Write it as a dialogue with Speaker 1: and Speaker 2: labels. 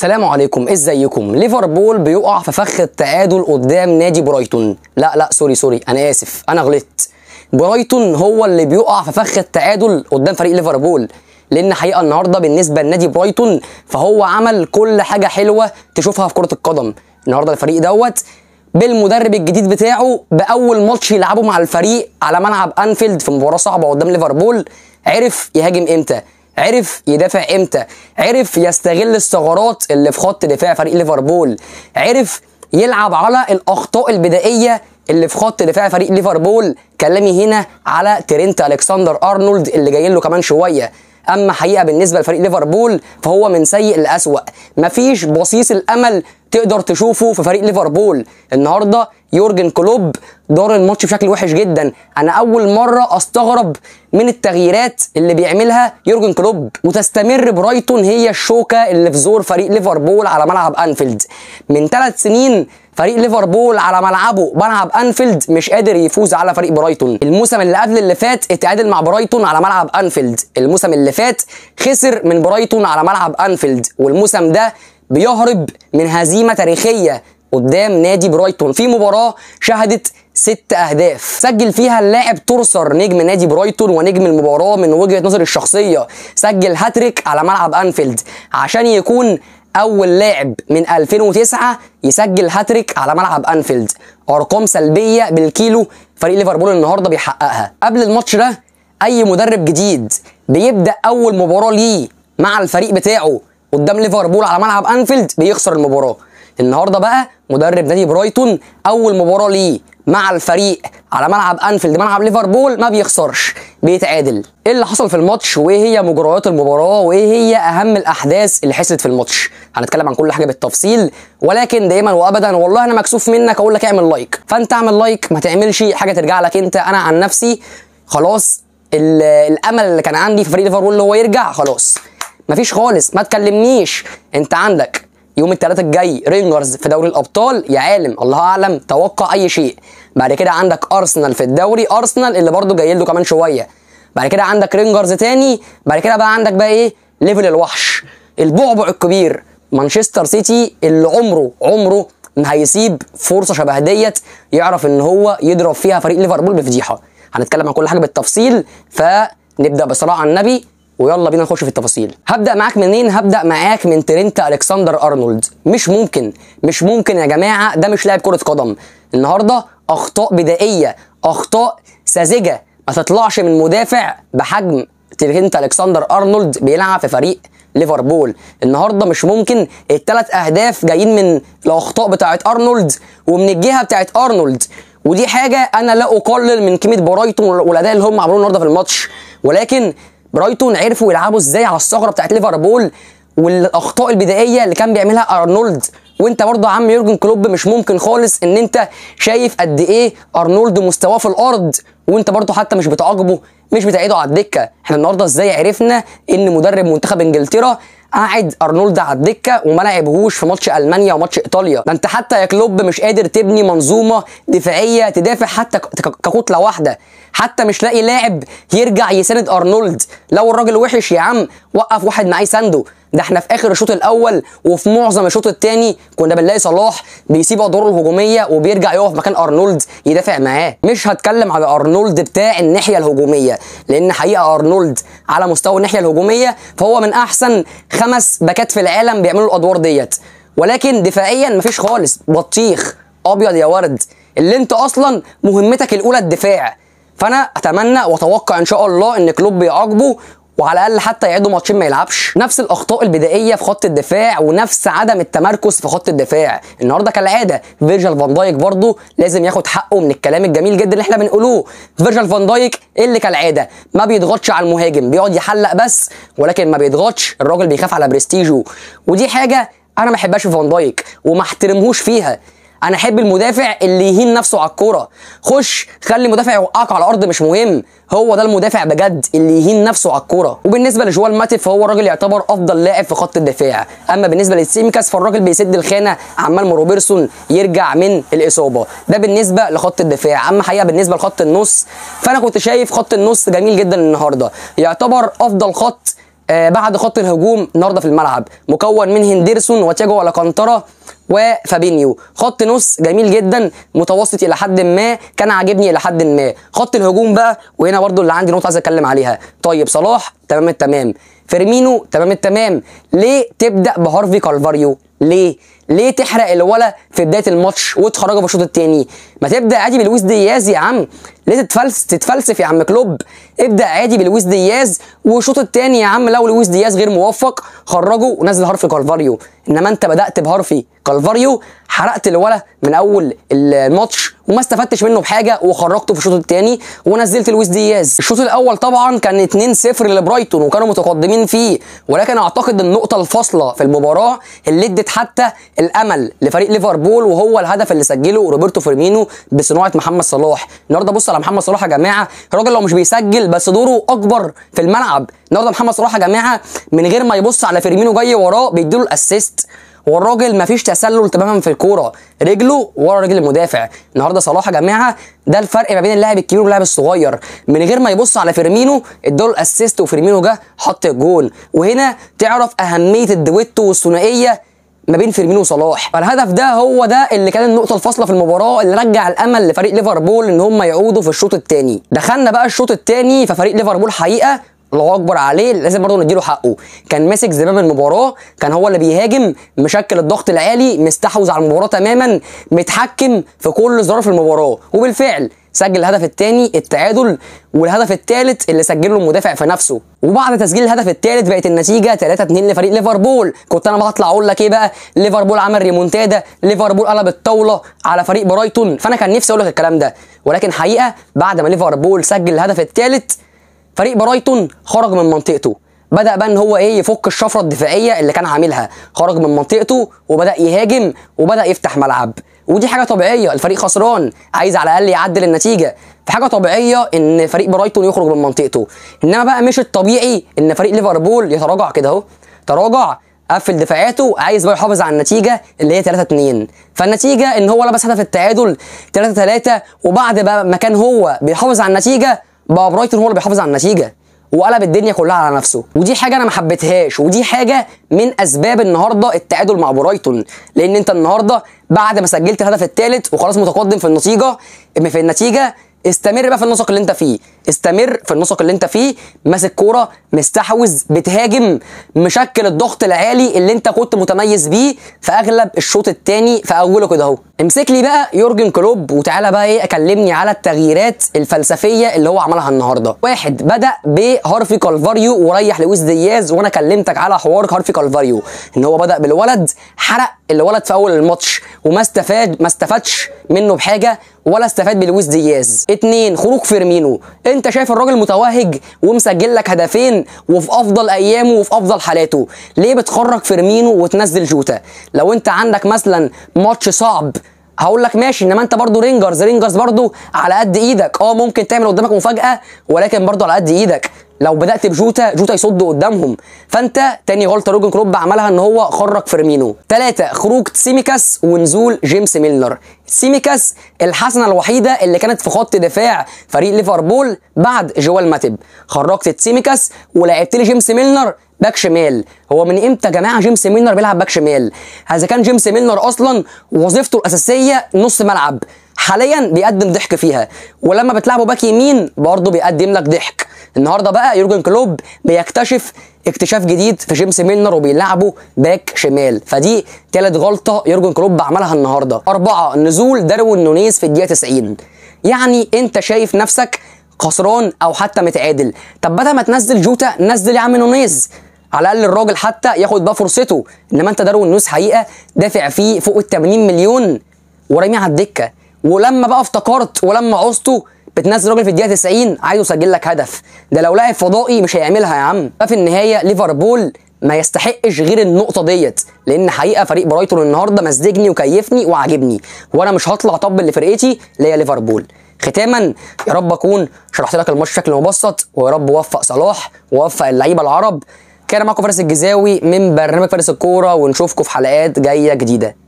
Speaker 1: السلام عليكم ازيكم ليفربول بيقع في فخ التعادل قدام نادي برايتون لا لا سوري سوري انا اسف انا غلطت برايتون هو اللي بيقع في فخ التعادل قدام فريق ليفربول لان حقيقه النهارده بالنسبه لنادي برايتون فهو عمل كل حاجه حلوه تشوفها في كره القدم النهارده الفريق دوت بالمدرب الجديد بتاعه باول ماتش يلعبه مع الفريق على ملعب انفيلد في مباراه صعبه قدام ليفربول عرف يهاجم امتى عرف يدافع امتى عرف يستغل الثغرات اللي في خط دفاع فريق ليفربول عرف يلعب على الاخطاء البدائيه اللي في خط دفاع فريق ليفربول كلامي هنا على ترينت الكسندر ارنولد اللي جاي له كمان شويه اما حقيقه بالنسبه لفريق ليفربول فهو من سيء لاسوء مفيش بصيص الامل تقدر تشوفه في فريق ليفربول النهارده يورجن كلوب دار الماتش بشكل وحش جدا انا اول مره استغرب من التغييرات اللي بيعملها يورجن كلوب وتستمر برايتون هي الشوكه اللي في زور فريق ليفربول على ملعب انفيلد من ثلاث سنين فريق ليفربول على ملعبه ملعب انفيلد مش قادر يفوز على فريق برايتون الموسم اللي قبل اللي فات اتعادل مع برايتون على ملعب انفيلد الموسم اللي فات خسر من برايتون على ملعب انفيلد والموسم ده بيهرب من هزيمه تاريخيه قدام نادي برايتون في مباراه شهدت ست اهداف سجل فيها اللاعب تورسر نجم نادي برايتون ونجم المباراه من وجهه نظري الشخصيه سجل هاتريك على ملعب انفيلد عشان يكون اول لاعب من 2009 يسجل هاتريك على ملعب انفيلد ارقام سلبيه بالكيلو فريق ليفربول النهارده بيحققها قبل الماتش ده اي مدرب جديد بيبدا اول مباراه ليه مع الفريق بتاعه قدام ليفربول على ملعب انفيلد بيخسر المباراه النهارده بقى مدرب نادي برايتون اول مباراه ليه مع الفريق على ملعب انفيلد ملعب ليفربول ما بيخسرش بيتعادل ايه اللي حصل في الماتش وايه هي مجريات المباراه وايه هي اهم الاحداث اللي حصلت في الماتش هنتكلم عن كل حاجه بالتفصيل ولكن دايما وابدا والله انا مكسوف منك اقول لك اعمل لايك فانت اعمل لايك ما تعملش حاجه ترجع لك انت انا عن نفسي خلاص الامل اللي كان عندي في فريق ليفربول اللي هو يرجع خلاص مفيش خالص ما تكلمنيش انت عندك يوم الثلاثاء الجاي رينجرز في دوري الابطال يا عالم الله اعلم توقع اي شيء بعد كده عندك ارسنال في الدوري ارسنال اللي برده جاي له كمان شويه بعد كده عندك رينجرز تاني بعد كده بقى عندك بقى ايه ليفل الوحش البعبع الكبير مانشستر سيتي اللي عمره عمره ما هيسيب فرصه شبه ديت يعرف ان هو يضرب فيها فريق ليفربول بفضيحه هنتكلم عن كل حاجه بالتفصيل فنبدا بصلاه على النبي ويلا بينا نخش في التفاصيل هبدا معاك منين هبدا معاك من ترينت الكسندر ارنولد مش ممكن مش ممكن يا جماعه ده مش لاعب كره قدم النهارده اخطاء بدائيه اخطاء ساذجه ما تطلعش من مدافع بحجم ترينت الكسندر ارنولد بيلعب في فريق ليفربول النهارده مش ممكن الثلاث اهداف جايين من الاخطاء بتاعت ارنولد ومن الجهه بتاعت ارنولد ودي حاجه انا لا اقلل من قيمه برايتون والاداء اللي هم عملوه النهارده في الماتش ولكن برايتون عرفوا يلعبوا ازاي على الثغره بتاعت ليفربول والاخطاء البدائيه اللي كان بيعملها ارنولد وانت برضه يا عم يورجن كلوب مش ممكن خالص ان انت شايف قد ايه ارنولد مستواه في الارض وانت برضه حتى مش بتعاقبه مش بتعيده على الدكه احنا النهارده ازاي عرفنا ان مدرب منتخب انجلترا قاعد ارنولد على الدكه وما لعبهوش في ماتش المانيا وماتش ايطاليا ده انت حتى يا كلوب مش قادر تبني منظومه دفاعيه تدافع حتى ككتله واحده حتى مش لاقي لاعب يرجع يساند ارنولد لو الراجل وحش يا عم وقف واحد معاه يسانده ده احنا في اخر الشوط الاول وفي معظم الشوط الثاني كنا بنلاقي صلاح بيسيب ادواره الهجوميه وبيرجع يقف مكان ارنولد يدافع معاه مش هتكلم على ارنولد بتاع الناحيه الهجوميه لان حقيقه ارنولد على مستوى الناحيه الهجوميه فهو من احسن خمس باكات في العالم بيعملوا الادوار ديت ولكن دفاعيا مفيش خالص بطيخ ابيض يا ورد اللي انت اصلا مهمتك الاولى الدفاع فانا اتمنى واتوقع ان شاء الله ان كلوب يعاقبه وعلى الاقل حتى يعيدوا ماتشين ما يلعبش نفس الاخطاء البدائيه في خط الدفاع ونفس عدم التمركز في خط الدفاع النهارده كالعاده فيرجل فان دايك برضه لازم ياخد حقه من الكلام الجميل جدا اللي احنا بنقولوه فيرجل فان دايك اللي كالعاده ما بيضغطش على المهاجم بيقعد يحلق بس ولكن ما بيضغطش الراجل بيخاف على برستيجه ودي حاجه انا ما بحبهاش في فان دايك وما احترمهوش فيها انا احب المدافع اللي يهين نفسه على الكوره خش خلي مدافع يوقعك على الارض مش مهم هو ده المدافع بجد اللي يهين نفسه على الكوره وبالنسبه لجوال ماتيب فهو الراجل يعتبر افضل لاعب في خط الدفاع اما بالنسبه للسيميكاس فالراجل بيسد الخانه عمال ما روبرتسون يرجع من الاصابه ده بالنسبه لخط الدفاع اما حقيقه بالنسبه لخط النص فانا كنت شايف خط النص جميل جدا النهارده يعتبر افضل خط آه بعد خط الهجوم النهارده في الملعب مكون من هندرسون وتياجو الكانتارا وفابينيو خط نص جميل جدا متوسط الى حد ما كان عاجبني الى حد ما خط الهجوم بقى وهنا برضو اللي عندي نقطه عايز اتكلم عليها طيب صلاح تمام التمام فيرمينو تمام التمام ليه تبدا بهارفي كالفاريو ليه ليه تحرق الولا في بدايه الماتش وتخرجه في الشوط الثاني ما تبدا عادي بلويس دياز يا عم ليه تتفلس تتفلسف يا عم كلوب ابدا عادي بلويس دياز والشوط الثاني يا عم لو لويس دياز غير موفق خرجه ونزل هارفي كالفاريو انما انت بدات بهارفي كالفاريو حرقت الولا من اول الماتش وما استفدتش منه بحاجه وخرجته في الشوط الثاني ونزلت لويس دياز الشوط الاول طبعا كان 2-0 لبرايتون وكانوا متقدمين فيه ولكن اعتقد النقطه الفاصله في المباراه اللي ادت حتى الامل لفريق ليفربول وهو الهدف اللي سجله روبرتو فيرمينو بصناعه محمد صلاح النهارده بص على محمد صلاح يا جماعه الراجل لو مش بيسجل بس دوره اكبر في الملعب النهارده محمد صلاح يا جماعه من غير ما يبص على فيرمينو جاي وراه بيديله الاسيست والراجل مفيش تسلل تماما في الكوره رجله ورا رجل المدافع النهارده صلاح يا جماعه ده الفرق ما بين اللاعب الكبير واللاعب الصغير من غير ما يبص على فيرمينو اداله الاسيست وفيرمينو جه حط الجول وهنا تعرف اهميه الدويتو والثنائيه ما بين فيرمينو وصلاح فالهدف ده هو ده اللي كان النقطه الفاصله في المباراه اللي رجع الامل لفريق ليفربول ان هم يعودوا في الشوط الثاني دخلنا بقى الشوط الثاني ففريق ليفربول حقيقه الله اكبر عليه لازم برضه نديله حقه كان ماسك زمام المباراه كان هو اللي بيهاجم مشكل الضغط العالي مستحوذ على المباراه تماما متحكم في كل ظرف المباراه وبالفعل سجل الهدف الثاني التعادل والهدف الثالث اللي سجله المدافع في نفسه وبعد تسجيل الهدف الثالث بقت النتيجه 3 2 لفريق ليفربول كنت انا بطلع اقول لك ايه بقى ليفربول عمل ريمونتادا ليفربول قلب الطاوله على فريق برايتون فانا كان نفسي اقول لك الكلام ده ولكن حقيقه بعد ما ليفربول سجل الهدف الثالث فريق برايتون خرج من منطقته بدا بقى ان هو ايه يفك الشفره الدفاعيه اللي كان عاملها خرج من منطقته وبدا يهاجم وبدا يفتح ملعب ودي حاجه طبيعيه الفريق خسران عايز على الاقل يعدل النتيجه فحاجه طبيعيه ان فريق برايتون يخرج من منطقته انما بقى مش الطبيعي ان فريق ليفربول يتراجع كده اهو تراجع قفل دفاعاته عايز بقى يحافظ على النتيجه اللي هي 3 2 فالنتيجه ان هو لبس هدف التعادل 3 3 وبعد بقى ما كان هو بيحافظ على النتيجه بقى برايتون هو اللي بيحافظ على النتيجه وقلب الدنيا كلها على نفسه ودي حاجه انا ما حبيتهاش ودي حاجه من اسباب النهارده التعادل مع برايتون لان انت النهارده بعد ما سجلت الهدف الثالث وخلاص متقدم في النتيجه في النتيجه استمر بقى في النسق اللي انت فيه استمر في النسق اللي انت فيه ماسك كوره مستحوذ بتهاجم مشكل الضغط العالي اللي انت كنت متميز بيه في اغلب الشوط الثاني في اوله كده اهو امسك لي بقى يورجن كلوب وتعالى بقى ايه اكلمني على التغييرات الفلسفيه اللي هو عملها النهارده واحد بدا بهارفي كالفاريو وريح لويس دياز وانا كلمتك على حوار هارفي كالفاريو ان هو بدا بالولد حرق الولد في اول الماتش وما استفاد ما استفادش منه بحاجه ولا استفاد بلويس دياز اتنين خروج فيرمينو انت شايف الراجل متوهج ومسجل لك هدفين وفي افضل ايامه وفي افضل حالاته ليه بتخرج فيرمينو وتنزل جوتا لو انت عندك مثلا ماتش صعب هقول لك ماشي انما انت برضو رينجرز رينجرز برضو على قد ايدك اه ممكن تعمل قدامك مفاجاه ولكن برضو على قد ايدك لو بدات بجوتا جوتا يصد قدامهم فانت تاني غلطه روجن كلوب عملها ان هو خرج فيرمينو ثلاثة خروج سيميكاس ونزول جيمس ميلنر سيميكاس الحسنه الوحيده اللي كانت في خط دفاع فريق ليفربول بعد جوال ماتب خرجت سيميكاس ولعبت لي جيمس ميلنر باك شمال هو من امتى يا جماعه جيمس ميلنر بيلعب باك شمال اذا كان جيمس ميلنر اصلا وظيفته الاساسيه نص ملعب حاليا بيقدم ضحك فيها ولما بتلعبه باك يمين برضه بيقدم لك ضحك النهارده بقى يورجن كلوب بيكتشف اكتشاف جديد في جيمس ميلنر وبيلعبه باك شمال فدي تالت غلطه يورجن كلوب عملها النهارده اربعه نزول داروين نونيز في الدقيقه 90 يعني انت شايف نفسك خسران او حتى متعادل طب بدل ما تنزل جوتا نزل يا عم نونيز على الاقل الراجل حتى ياخد بقى فرصته انما انت داروين نونيز حقيقه دافع فيه فوق ال 80 مليون وراميه على الدكه ولما بقى افتكرت ولما عوزته بتنزل راجل في الدقيقه 90 عايزه يسجل لك هدف ده لو لاعب فضائي مش هيعملها يا عم ففي النهايه ليفربول ما يستحقش غير النقطه ديت لان حقيقه فريق برايتون النهارده مزجني وكيفني وعاجبني وانا مش هطلع طبل لفرقتي اللي هي ليفربول ختاما يا رب اكون شرحت لك الماتش بشكل مبسط ويا رب وفق صلاح ووفق اللعيبه العرب كان معاكم فارس الجزاوي من برنامج فارس الكوره ونشوفكم في حلقات جايه جديده